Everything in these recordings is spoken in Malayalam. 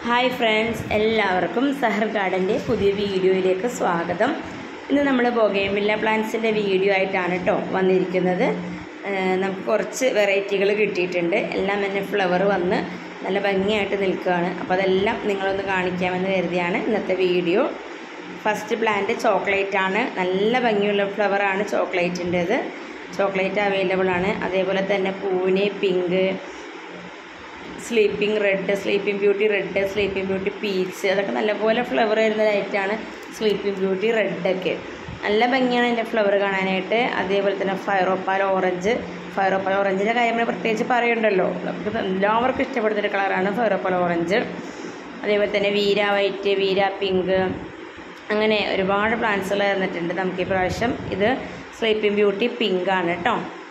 ഹായ് ഫ്രണ്ട്സ് എല്ലാവർക്കും സഹർ ഗാർഡൻ്റെ പുതിയ വീഡിയോയിലേക്ക് സ്വാഗതം ഇന്ന് നമ്മൾ ബൊഗേമില്ല പ്ലാന്റ്സിൻ്റെ വീഡിയോ ആയിട്ടാണ് കേട്ടോ വന്നിരിക്കുന്നത് ഏഹ് നമുക്ക് കുറച്ച് വെറൈറ്റികൾ കിട്ടിയിട്ടുണ്ട് എല്ലാം തന്നെ ഫ്ലവർ വന്ന് നല്ല ഭംഗിയായിട്ട് നിൽക്കുകയാണ് അപ്പോൾ അതെല്ലാം നിങ്ങളൊന്ന് കാണിക്കാമെന്ന് കരുതിയാണ് ഇന്നത്തെ വീഡിയോ ഫസ്റ്റ് പ്ലാന്റ് ചോക്ലേറ്റ് ആണ് നല്ല ഭംഗിയുള്ള ഫ്ലവറാണ് ചോക്ലേറ്റിൻ്റേത് ചോക്ലേറ്റ് അവൈലബിൾ ആണ് അതേപോലെ തന്നെ പൂവിന് pink sleeping red sleeping beauty red sleeping beauty peach അതൊക്കെ നല്ലപോലെ ഫ്ലവർ വരുന്ന ലൈറ്റാണ് സ്ലീപ്പിംഗ് ബ്യൂട്ടി റെഡൊക്കെ നല്ല ഭംഗിയാണ് എൻ്റെ ഫ്ലവർ കാണാനായിട്ട് അതേപോലെ തന്നെ ഫയറോപ്പാൽ ഓറഞ്ച് ഫയറോപ്പാൽ ഓറഞ്ചിൻ്റെ കാര്യം നമ്മൾ പ്രത്യേകിച്ച് പറയണ്ടല്ലോ നമുക്ക് എല്ലാവർക്കും ഇഷ്ടപ്പെടുന്നൊരു കളറാണ് ഫയറോപ്പാൽ ഓറഞ്ച് അതേപോലെ തന്നെ വീര വൈറ്റ് വീര പിങ്ക് അങ്ങനെ ഒരുപാട് പ്ലാന്റ്സുകൾ തന്നിട്ടുണ്ട് നമുക്ക് ഈ പ്രാവശ്യം ഇത് സ്ലീപ്പിംഗ് ബ്യൂട്ടി പിങ്ക് ആണ് കേട്ടോ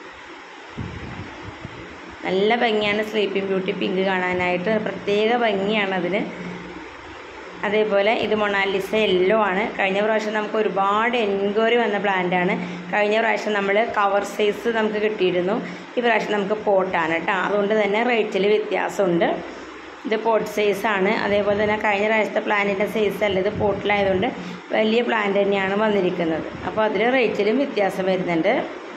നല്ല ഭംഗിയാണ് സ്ലീപ്പിംഗ് ബ്യൂട്ടി പിങ്ക് കാണാനായിട്ട് പ്രത്യേക ഭംഗിയാണ് അതിന് അതേപോലെ ഇത് മൊണാലിസ യെല്ലോ ആണ് കഴിഞ്ഞ പ്രാവശ്യം നമുക്ക് ഒരുപാട് എൻക്വയറി വന്ന പ്ലാന്റ് ആണ് കഴിഞ്ഞ പ്രാവശ്യം നമ്മൾ കവർ സൈസ് നമുക്ക് കിട്ടിയിരുന്നു ഈ പ്രാവശ്യം നമുക്ക് പോട്ടാണ് കേട്ടോ അതുകൊണ്ട് തന്നെ റേറ്റിൽ വ്യത്യാസമുണ്ട് ഇത് പോട്ട് സൈസാണ് അതേപോലെ തന്നെ കഴിഞ്ഞ പ്രാവശ്യത്തെ പ്ലാന്റിൻ്റെ സൈസ് അല്ല ഇത് പോട്ടിലായതുകൊണ്ട് വലിയ പ്ലാന്റ് തന്നെയാണ് വന്നിരിക്കുന്നത് അപ്പോൾ അതിൽ റേറ്റിലും വ്യത്യാസം വരുന്നുണ്ട്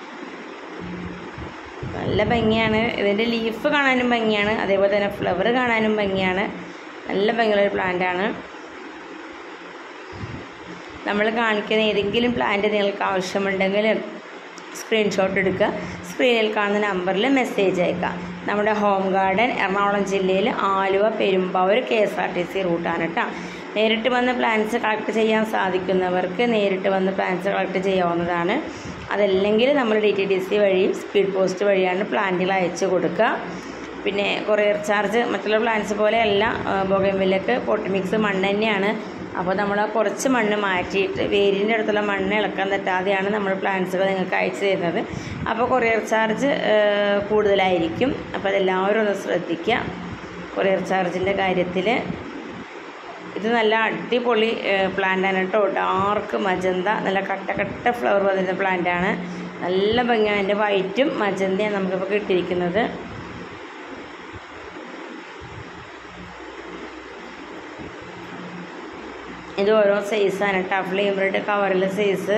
നല്ല ഭംഗിയാണ് ഇതിൻ്റെ ലീഫ് കാണാനും ഭംഗിയാണ് അതേപോലെ തന്നെ ഫ്ലവർ കാണാനും ഭംഗിയാണ് നല്ല ഭംഗിയുള്ളൊരു പ്ലാന്റാണ് നമ്മൾ കാണിക്കുന്ന ഏതെങ്കിലും പ്ലാന്റ് നിങ്ങൾക്ക് ആവശ്യമുണ്ടെങ്കിൽ സ്ക്രീൻഷോട്ട് എടുക്കുക സ്ക്രീനിൽ കാണുന്ന നമ്പറിൽ മെസ്സേജ് അയക്കുക നമ്മുടെ ഹോം ഗാർഡൻ എറണാകുളം ജില്ലയിൽ Aluva Perumbavoor K S R T C റൂട്ടാണ് കേട്ടോ നേരിട്ട് വന്ന് പ്ലാൻസ് കളക്ട് ചെയ്യാൻ സാധിക്കുന്നവർക്ക് നേരിട്ട് വന്ന് പ്ലാൻസ് കളക്ട് ചെയ്യാവുന്നതാണ് അതല്ലെങ്കിൽ നമ്മൾ ഡി ടി ഡി സി വഴിയും സ്പീഡ് പോസ്റ്റ് വഴിയാണ് പ്ലാന്റുകൾ അയച്ചു കൊടുക്കുക പിന്നെ കൊറിയർ ചാർജ് മറ്റുള്ള പ്ലാന്റ്സ് പോലെയല്ല ബൊഗൻവില്ലക്ക് പൊട്ടി മിക്സ് മണ്ണ് തന്നെയാണ് അപ്പോൾ നമ്മൾ ആ കുറച്ച് മണ്ണ് മാറ്റിയിട്ട് വേരിൻ്റെ അടുത്തുള്ള മണ്ണ് ഇളക്കാൻ തെറ്റാതെയാണ് നമ്മൾ പ്ലാന്റ്സുകൾ നിങ്ങൾക്ക് അയച്ചു തരുന്നത് അപ്പോൾ കൊറിയർ ചാർജ് കൂടുതലായിരിക്കും അപ്പോൾ അതെല്ലാവരും ഒന്ന് ശ്രദ്ധിക്കുക കൊറിയർ ചാർജിൻ്റെ കാര്യത്തിൽ ഇത് നല്ല അടിപൊളി പ്ലാന്റാണ് കേട്ടോ ഡാർക്ക് മജന്ത നല്ല കട്ട കട്ട ഫ്ലവർ വന്നിരുന്ന പ്ലാന്റാണ് നല്ല ഭംഗിയാണ് എൻ്റെ വൈറ്റും മജന്തയാണ് നമുക്കിപ്പോൾ കിട്ടിയിരിക്കുന്നത് ഇത് ഓരോ സൈസാണ് കേട്ടോ ഫ്ലെയിം റെഡ് കവറിലെ സൈസ്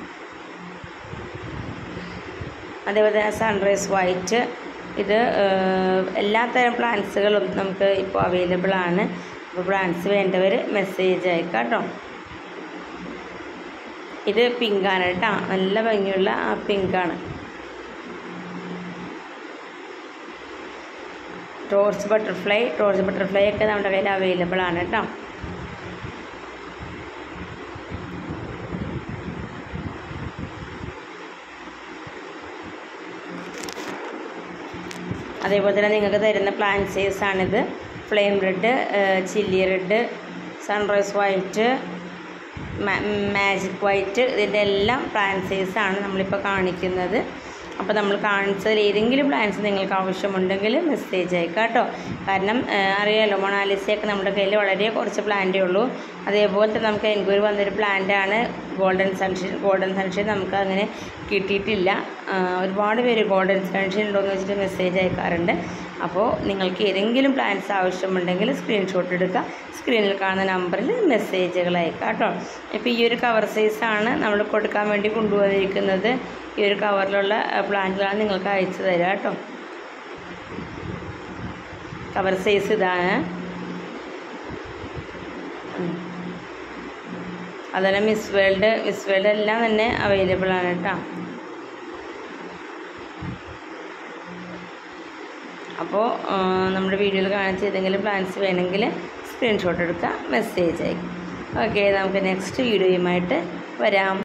അതേപോലെ തന്നെ സൺറൈസ് വൈറ്റ് ഇത് എല്ലാത്തരം പ്ലാന്റ്സുകളും നമുക്ക് ഇപ്പോൾ അവൈലബിൾ ആണ് അപ്പോൾ പ്ലാന്റ്സ് വേണ്ടവർ മെസ്സേജ് അയക്കാം കേട്ടോ ഇത് പിങ്കാണ് കേട്ടോ നല്ല ഭംഗിയുള്ള ആ പിങ്കാണ് ടോർച്ച് ബട്ടർഫ്ലൈ ടോർച്ച് ബട്ടർഫ്ലൈ ഒക്കെ നമ്മുടെ കയ്യിൽ അവൈലബിൾ ആണ് കേട്ടോ അതേപോലെ തന്നെ നിങ്ങൾക്ക് തരുന്ന പ്ലാൻ സൈസാണിത് flame red chilli red sunrise white magic white ഇതിൻ്റെ എല്ലാം പ്ലാൻ സൈസാണ് നമ്മളിപ്പോൾ കാണിക്കുന്നത് അപ്പോൾ നമ്മൾ കാണിച്ചതിൽ ഏതെങ്കിലും പ്ലാൻസ് നിങ്ങൾക്ക് ആവശ്യമുണ്ടെങ്കിൽ മെസ്സേജ് അയക്കുക കേട്ടോ കാരണം അറിയാമല്ലോ മൊണാലിസയൊക്കെ നമ്മുടെ കയ്യിൽ വളരെ കുറച്ച് പ്ലാന്റേ ഉള്ളൂ അതേപോലെ തന്നെ നമുക്ക് എൻക്വയറി വന്നൊരു പ്ലാന്റാണ് ഗോൾഡൻ സൺഷൈൻ ഗോൾഡൻ സൺഷൈൻ നമുക്ക് അങ്ങനെ കിട്ടിയിട്ടില്ല ഒരുപാട് പേര് ഗോൾഡൻ സൺഷൈൻ ഉണ്ടോ എന്ന് വെച്ചിട്ട് മെസ്സേജ് അയക്കാറുണ്ട് അപ്പോൾ നിങ്ങൾക്ക് ഏതെങ്കിലും പ്ലാൻസ് ആവശ്യമുണ്ടെങ്കിൽ സ്ക്രീൻഷോട്ട് എടുക്കുക സ്ക്രീനിൽ കാണുന്ന നമ്പറിൽ മെസ്സേജുകൾ അയക്കുക കേട്ടോ ഇപ്പോൾ ഈ ഒരു കവർ സൈസാണ് നമ്മൾ കൊടുക്കാൻ വേണ്ടി കൊണ്ടുവന്നിരിക്കുന്നത് ഈ ഒരു കവറിലുള്ള പ്ലാന്റുകളാണ് നിങ്ങൾക്ക് അയച്ചു തരിക കേട്ടോ കവർ സൈസ് ഇതാണ് അതുപോലെ മിസ് വേൾഡ് മിസ് വേൾഡ് എല്ലാം തന്നെ അവൈലബിൾ ആണ് കേട്ടോ അപ്പോൾ നമ്മുടെ വീഡിയോയിൽ കാണിച്ച ഏതെങ്കിലും പ്ലാൻസ് വേണമെങ്കിൽ സ്ക്രീൻഷോട്ട് എടുക്കുക മെസ്സേജ് അയക്കും ഓക്കെ നമുക്ക് നെക്സ്റ്റ് വീഡിയോയുമായിട്ട് വരാം